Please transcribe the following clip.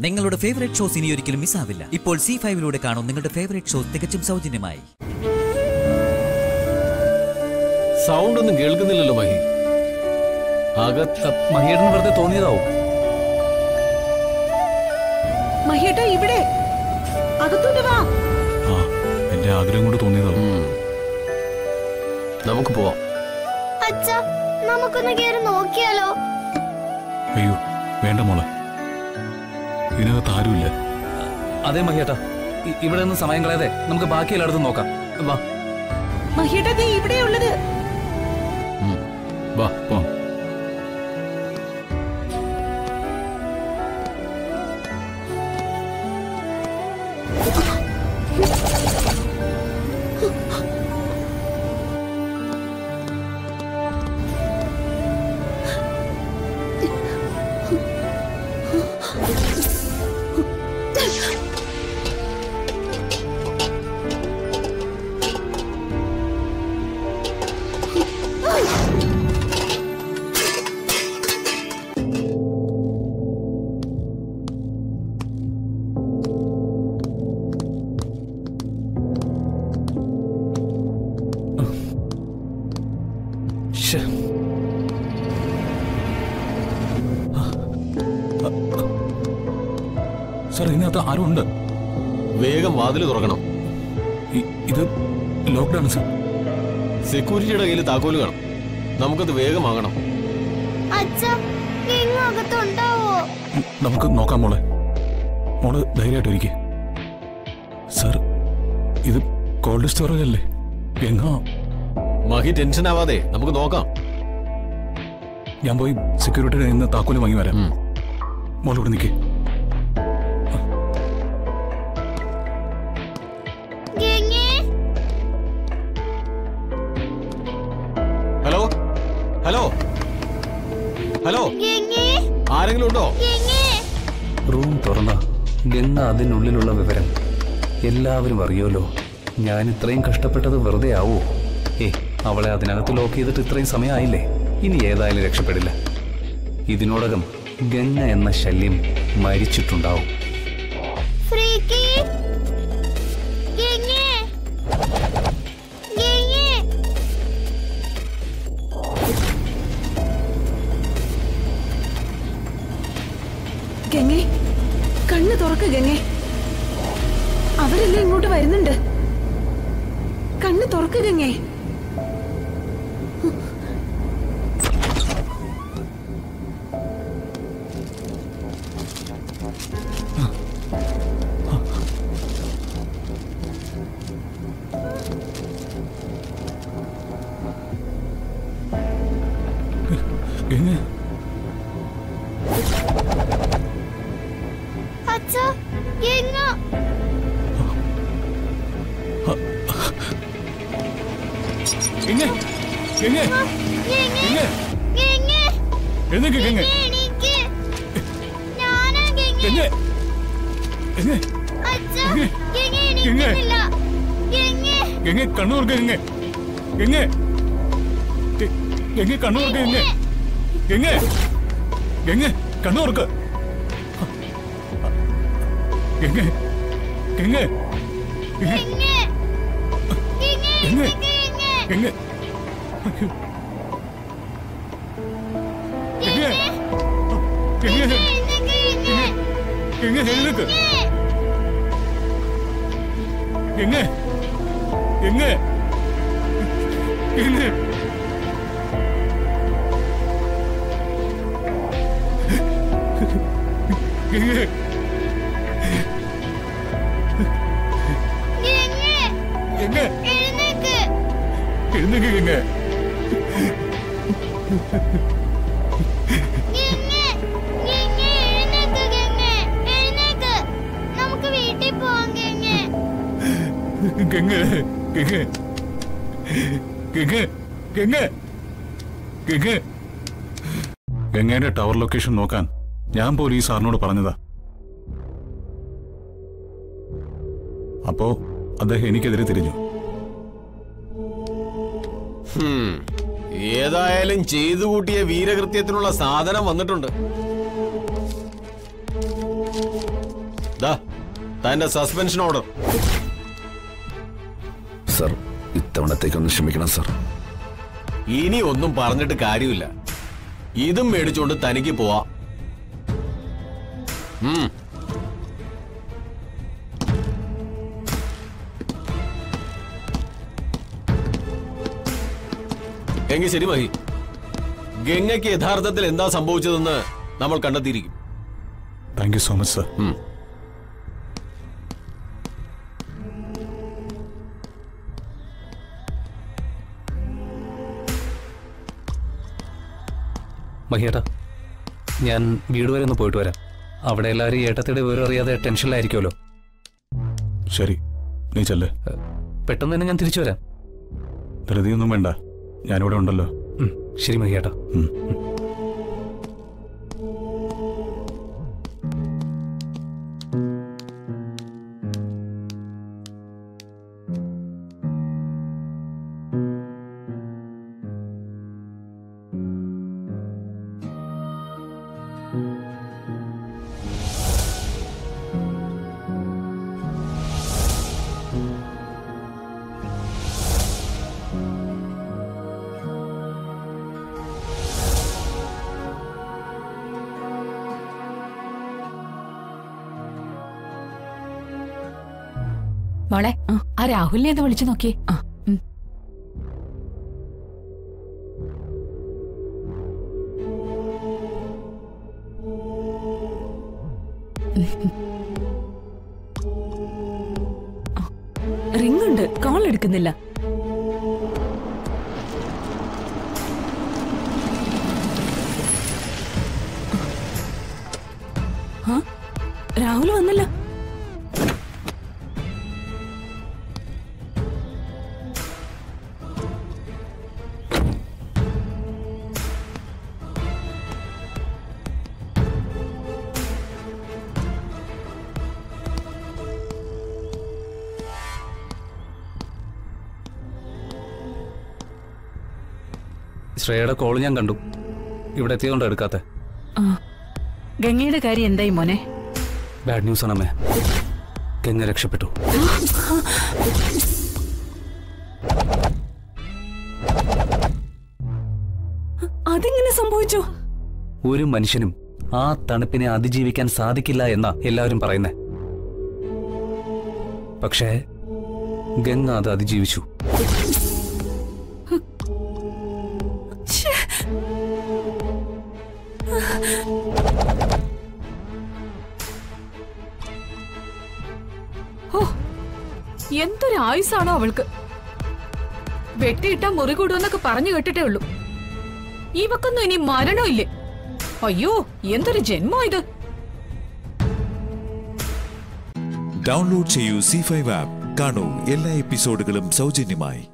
നിങ്ങളുടെ favourite shows ഇനി ഒരിക്കലും മിസ്സാവില്ല ഇപ്പോൾ സി ഫൈവിലൂടെ കാണും നിങ്ങളുടെ ഫേവറേറ്റ് ഷോസ് തികച്ചും സൗജന്യമായി സൗണ്ട് ഒന്നും കേൾക്കുന്നില്ലല്ലോ മഹി അകത്ത് മഹിയേട്ടന് വെറുതെ തോന്നിയതാവും മഹിയേട്ട ഇവിടെ അകത്തോട്ട് വാ ആ എന്റെ ആഗ്രഹം കൊണ്ട് തോന്നിയതാവും ഉം. നമുക്ക് പോവാം അച്ഛ നമുക്കൊന്ന് കേറി നോക്കിയാലോ അയ്യോ വേണ്ട മോളെ ഇതിനകത്ത് ആരുമില്ല അതെ മഹിയേട്ട ഇ- ഇവിടെ നിന്ന് സമയം കളയാതെ നമുക്ക് ബാക്കി എല്ലായിടത്തും നോക്കാം വാ മഹിയേട്ട ദേ ഇവിടെ ഉള്ളത് ഉം. വാ പോവാം ശ്ശെ. സാർ ഇതിനകത്ത് ആരും ഉണ്ട് വേഗം വാതിൽ തുറക്കണം ഇ- ഇത് ലോക്ക്ഡൌൺ സാർ സെക്യൂരിറ്റിയുടെ കയ്യിൽ താക്കോല് കാണും നമുക്കത് വേഗം വാങ്ങണം അച്ഛ ഇങ്ങ് അകത്തുണ്ടാവോ ഉം, നമുക്ക് നോക്കാം മോളെ മോള് ധൈര്യമായിട്ടിരിക്കെ സാർ ഇത് കോൾഡ് സ്റ്റോറേജ് അല്ലേ എങ്ങാ മഹി ടെൻഷൻ ആവാതെ നമുക്ക് നോക്കാം ഞാൻ പോയി സെക്യൂരിറ്റിയുടെ നിന്ന് താക്കോല് വാങ്ങി വരാം ഉം. മോൾ ഇവിടെ നിൽക്കേ ഗംഗേ ഹലോ ഹലോ ഹലോ ഗംഗേ ആരെങ്കിലും ഉണ്ടോ ഗംഗേ റൂം തുറന്ന ഗംഗ അതിനുള്ളിലുള്ള വിവരം എല്ലാവരും അറിയുമല്ലോ ഞാൻ ഇത്രയും കഷ്ടപ്പെട്ടത് വെറുതെ ആവോ ഏ അവളെ അതിനകത്ത് ലോക്ക് ചെയ്തിട്ട് ഇത്രയും സമയമായില്ലേ ഇനി ഏതായാലും രക്ഷപ്പെടില്ല ഇതിനോടകം ഗംഗ എന്ന ശല്യം മരിച്ചിട്ടുണ്ടാവും ഫ്രീക്കി ഗംഗേ ഗംഗേ ഗംഗേ കണ്ണ് തുറക്ക് ഗംഗേ അവരെല്ലാം ഇങ്ങോട്ട് വരുന്നുണ്ട് കണ്ണ് തുറക്ക് ഗംഗേ എങ്ങനെ അച്ഛ ഗംഗ എങ്ങനെ എങ്ങനെ ഗംഗേ എങ്ങനെ ഗംഗേ എന്നൊക്കെ എങ്ങനെ എനിക്ക് ഞാനാ ഗംഗേ എങ്ങനെ എങ്ങനെ അച്ഛ ഗംഗേ. ഗംഗേ ഗംഗേ. എനിക്കില്ല ഗംഗേ എങ്ങനെ കണ്ണു തുറക്ക എങ്ങനെ എങ്ങനെ എങ്ങനെ കണ്ണു തുറക്ക എങ്ങനെ എങ്ങനെ എങ്ങനെ കണ്ണു തുറക്ക എങ്ങനെ എങ്ങനെ ഗംഗേ ഗംഗേ എങ്ങനെ ഗംഗേ എങ്ങനെ എങ്ങനെ എങ്ങനെ എങ്ങനെ എഴുന്നേക്ക് എങ്ങനെ എങ്ങനെ എങ്ങനെ എങ്ങനെ ഗംഗേ എങ്ങനെ എഴുന്നേക്ക് എഴുന്നേക്ക് എങ്ങനെ ഗംഗേ ഗംഗേ എഴുന്നേക്ക് ഗംഗേ എഴുന്നേക്ക് നമുക്ക് വീട്ടിൽ പോവാം ഗംഗേ ഗംഗ ഗംഗ ഗംഗ ഗംഗ ഗംഗ ഗംഗയുടെ ടവർ ലൊക്കേഷൻ നോക്കാൻ ഞാൻ പോലും ഈ സാറിനോട് പറഞ്ഞതാ അപ്പോ അദ്ദേഹം എനിക്കെതിരെ തിരിഞ്ഞു ഹും. ഏതായാലും ചെയ്തു കൂട്ടിയ വീരകൃത്യത്തിനുള്ള സാധനം വന്നിട്ടുണ്ട് ദാ തന്റെ സസ്പെൻഷൻ ഓർഡർ സർ ഇത്തവണത്തേക്കൊന്ന് ക്ഷമിക്കണം സർ ഇനി ഒന്നും പറഞ്ഞിട്ട് കാര്യമില്ല ഇതും മേടിച്ചുകൊണ്ട് തനിക്ക് പോവാ ഉം. എങ്കിൽ ശരി മഹി ഗംഗയ്ക്ക് യഥാർത്ഥത്തിൽ എന്താ സംഭവിച്ചതെന്ന് നമ്മൾ കണ്ടെത്തിയിരിക്കും thank you so much sir ഉം. മഹിയേട്ടാ ഞാൻ വീട് വരെ ഒന്ന് പോയിട്ട് വരാം അവിടെ എല്ലാവരും ഈ ഏട്ടത്തിയുടെ വിവരം അറിയാതെ ടെൻഷനിലായിരിക്കുമല്ലോ ശരി നീ ചെല്ല് പെട്ടെന്ന് തന്നെ ഞാൻ തിരിച്ചു വരാം ധൃതിയൊന്നും വേണ്ട ഞാനിവിടെ ഉണ്ടല്ലോ ഉം, ശരി മഹിയേട്ടാ ഉം. മോളെ ആ രാഹുലിനെ ഒന്ന് വിളിച്ചു നോക്കിയേ ഉം. റിംഗ് ഉണ്ട് കോൾ എടുക്കുന്നില്ല ആ, രാഹുൽ വന്നല്ല ശ്രേയയുടെ കോൾ ഞാൻ കണ്ടു ഇവിടെ എത്തിയതുകൊണ്ട് എടുക്കാത്ത ആ, ഗംഗയുടെ കാര്യം എന്തായി മോനെ ബാഡ് ന്യൂസ് ആണ് അമ്മേ ഗംഗ രക്ഷപ്പെട്ടു അതെങ്ങനെ സംഭവിച്ചു ഒരു മനുഷ്യനും ആ തണുപ്പിനെ അതിജീവിക്കാൻ സാധിക്കില്ല എന്നാ എല്ലാവരും പറയുന്നേ പക്ഷേ ഗംഗ അത് അതിജീവിച്ചു ഓ എന്തൊരു ആയുസാണോ അവൾക്ക് വെട്ടിയിട്ടാ മുറി കൂടുമെന്നൊക്കെ പറഞ്ഞു കേട്ടിട്ടേ ഉള്ളൂ ഇവക്കൊന്നും ഇനി മരണമില്ലേ അയ്യോ എന്തൊരു ജന്മോ ഇത് ഡൗൺലോഡ് ചെയ്യൂ സി ഫൈവ് ആപ്പ് കാണൂ എല്ലാ എപ്പിസോഡുകളും സൗജന്യമായി